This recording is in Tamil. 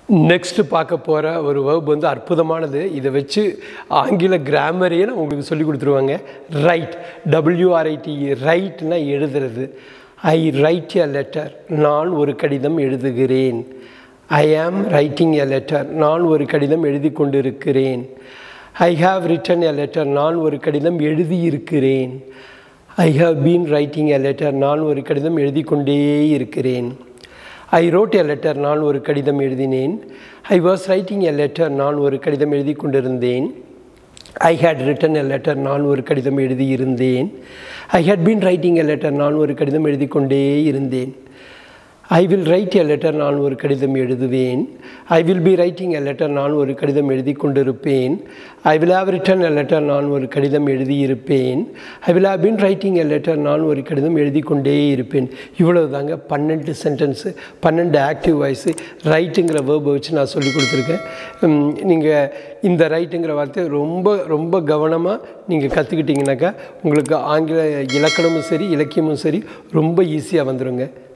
நெக்ஸ்ட் பார்க்க போகிற ஒரு வேர்ப் வந்து அற்புதமானது இதை வச்சு ஆங்கில கிராமரையே நான் உங்களுக்கு சொல்லி கொடுத்துருவாங்க ரைட் டபிள்யூஆர்ஐடி ரைட்னா எழுதுறது ஐ ரைட் எ லெட்டர் நான் ஒரு கடிதம் எழுதுகிறேன் ஐ ஆம் ரைட்டிங் எ லெட்டர் நான் ஒரு கடிதம் எழுதி கொண்டிருக்கிறேன் I have written a letter நான் ஒரு கடிதம் எழுதியிருக்கிறேன் I have been writing a letter நான் ஒரு கடிதம் எழுதி கொண்டே இருக்கிறேன் ஐ ரோட் எ லெட்டர் நான் ஒரு கடிதம் எழுதினேன் I was writing a letter நான் ஒரு கடிதம் எழுதி கொண்டிருந்தேன் I had written a letter நான் ஒரு கடிதம் எழுதியிருந்தேன் I had been writing a letter நான் ஒரு கடிதம் எழுதி கொண்டே இருந்தேன் I will write a letter நான் ஒரு கடிதம் எழுதுவேன் I will be writing a letter நான் ஒரு கடிதம் எழுதி கொண்டிருப்பேன் I will have written a letter நான் ஒரு கடிதம் எழுதியிருப்பேன் I will have been writing a letter நான் ஒரு கடிதம் எழுதி கொண்டே இருப்பேன் இவ்வளவு தாங்க பன்னெண்டு சென்டென்ஸு பன்னெண்டு ஆக்டிவ் வாய்ஸு ரைட்டுங்கிற வேர்பை வச்சு நான் சொல்லி கொடுத்துருக்கேன் நீங்கள் இந்த ரைட்டுங்கிற வார்த்தையை ரொம்ப ரொம்ப கவனமாக நீங்கள் கற்றுக்கிட்டிங்கனாக்கா உங்களுக்கு ஆங்கில இலக்கணமும் சரி இலக்கியமும் சரி ரொம்ப ஈஸியாக வந்துடுங்க